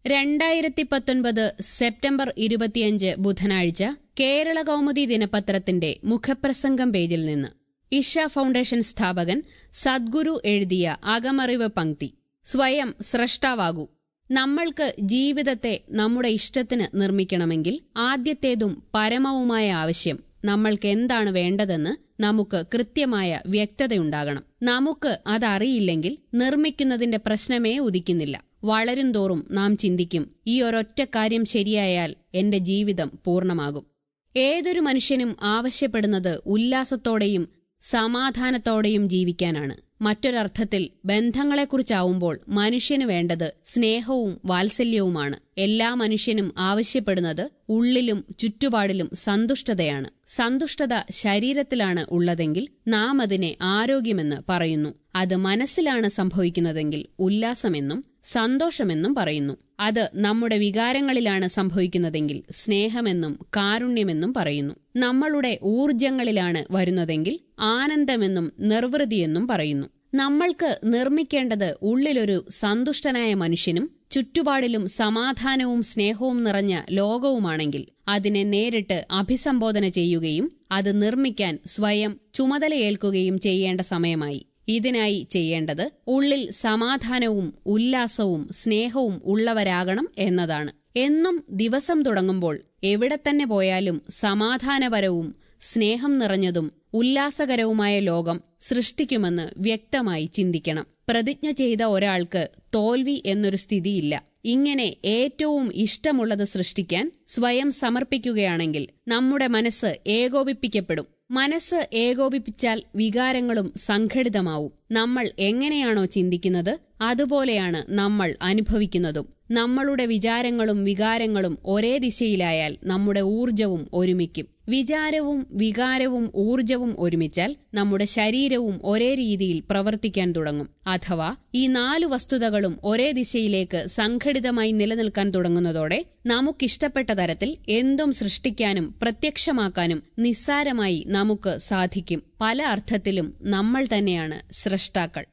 രണ്ടായിരത്തി പത്തൊൻപത് സെപ്റ്റംബർ ഇരുപത്തിയഞ്ച് ബുധനാഴ്ച കേരള കൗമുദി ദിനപത്രത്തിന്റെ മുഖപ്രസംഗം പേജിൽ നിന്ന് ഇഷ ഫൗണ്ടേഷൻ സ്ഥാപകൻ സദ്ഗുരു എഴുതിയ അകമറിവ് പങ്ക്തി സ്വയം സ്രഷ്ടാവാകൂ നമ്മൾക്ക് ജീവിതത്തെ നമ്മുടെ ഇഷ്ടത്തിന് നിർമ്മിക്കണമെങ്കിൽ ആദ്യത്തേതും പരമവുമായ ആവശ്യം നമ്മൾക്ക് എന്താണ് വേണ്ടതെന്ന് നമുക്ക് കൃത്യമായ വ്യക്തതയുണ്ടാകണം നമുക്ക് അതറിയില്ലെങ്കിൽ നിർമ്മിക്കുന്നതിന്റെ പ്രശ്നമേ ഉദിക്കുന്നില്ല വളരുംതോറും നാം ചിന്തിക്കും ഈ ഒരൊറ്റ കാര്യം ശരിയായാൽ എന്റെ ജീവിതം പൂർണ്ണമാകും ഏതൊരു മനുഷ്യനും ആവശ്യപ്പെടുന്നത് ഉല്ലാസത്തോടെയും സമാധാനത്തോടെയും ജീവിക്കാനാണ് മറ്റൊരർത്ഥത്തിൽ ബന്ധങ്ങളെക്കുറിച്ചാവുമ്പോൾ മനുഷ്യന് വേണ്ടത് സ്നേഹവും വാത്സല്യവുമാണ് എല്ലാ മനുഷ്യനും ആവശ്യപ്പെടുന്നത് ഉള്ളിലും ചുറ്റുപാടിലും സന്തുഷ്ടതയാണ് സന്തുഷ്ടത ശരീരത്തിലാണ് ഉള്ളതെങ്കിൽ നാം അതിനെ ആരോഗ്യമെന്ന് പറയുന്നു അത് മനസ്സിലാണ് സംഭവിക്കുന്നതെങ്കിൽ ഉല്ലാസമെന്നും സന്തോഷമെന്നും പറയുന്നു അത് നമ്മുടെ വികാരങ്ങളിലാണ് സംഭവിക്കുന്നതെങ്കിൽ സ്നേഹമെന്നും കാരുണ്യമെന്നും പറയുന്നു നമ്മളുടെ ഊർജങ്ങളിലാണ് വരുന്നതെങ്കിൽ ആനന്ദമെന്നും നിർവൃതിയെന്നും പറയുന്നു നമ്മൾക്ക് നിർമ്മിക്കേണ്ടത് ഉള്ളിലൊരു സന്തുഷ്ടനായ മനുഷ്യനും ചുറ്റുപാടിലും സമാധാനവും സ്നേഹവും നിറഞ്ഞ ലോകവുമാണെങ്കിൽ അതിനെ നേരിട്ട് അഭിസംബോധന ചെയ്യുകയും അത് നിർമ്മിക്കാൻ സ്വയം ചുമതലയേൽക്കുകയും ചെയ്യേണ്ട സമയമായി ഇതിനായി ചെയ്യേണ്ടത് ഉള്ളിൽ സമാധാനവും ഉല്ലാസവും സ്നേഹവും ഉള്ളവരാകണം എന്നതാണ് എന്നും ദിവസം തുടങ്ങുമ്പോൾ എവിടെ തന്നെ പോയാലും സമാധാനപരവും സ്നേഹം നിറഞ്ഞതും ഉല്ലാസകരവുമായ ലോകം സൃഷ്ടിക്കുമെന്ന് വ്യക്തമായി ചിന്തിക്കണം പ്രതിജ്ഞ ചെയ്ത ഒരാൾക്ക് തോൽവി എന്നൊരു സ്ഥിതിയില്ല ഇങ്ങനെ ഏറ്റവും ഇഷ്ടമുള്ളത് സൃഷ്ടിക്കാൻ സ്വയം സമർപ്പിക്കുകയാണെങ്കിൽ നമ്മുടെ മനസ്സ് ഏകോപിപ്പിക്കപ്പെടും മനസ്സ് ഏകോപിപ്പിച്ചാൽ വികാരങ്ങളും സംഘടിതമാവും നമ്മൾ എങ്ങനെയാണോ ചിന്തിക്കുന്നത് അതുപോലെയാണ് നമ്മൾ അനുഭവിക്കുന്നതും നമ്മളുടെ വിചാരങ്ങളും വികാരങ്ങളും ഒരേ ദിശയിലായാൽ നമ്മുടെ ഊർജവും ഒരുമിക്കും വിചാരവും വികാരവും ഊർജവും ഒരുമിച്ചാൽ നമ്മുടെ ശരീരവും ഒരേ രീതിയിൽ പ്രവർത്തിക്കാൻ തുടങ്ങും അഥവാ ഈ നാലു വസ്തുതകളും ഒരേ ദിശയിലേക്ക് സംഘടിതമായി നിലനിൽക്കാൻ തുടങ്ങുന്നതോടെ നമുക്കിഷ്ടപ്പെട്ട തരത്തിൽ എന്തും സൃഷ്ടിക്കാനും പ്രത്യക്ഷമാക്കാനും നിസ്സാരമായി നമുക്ക് സാധിക്കും പല അർത്ഥത്തിലും നമ്മൾ തന്നെയാണ് സ്രഷ്ടാക്കൾ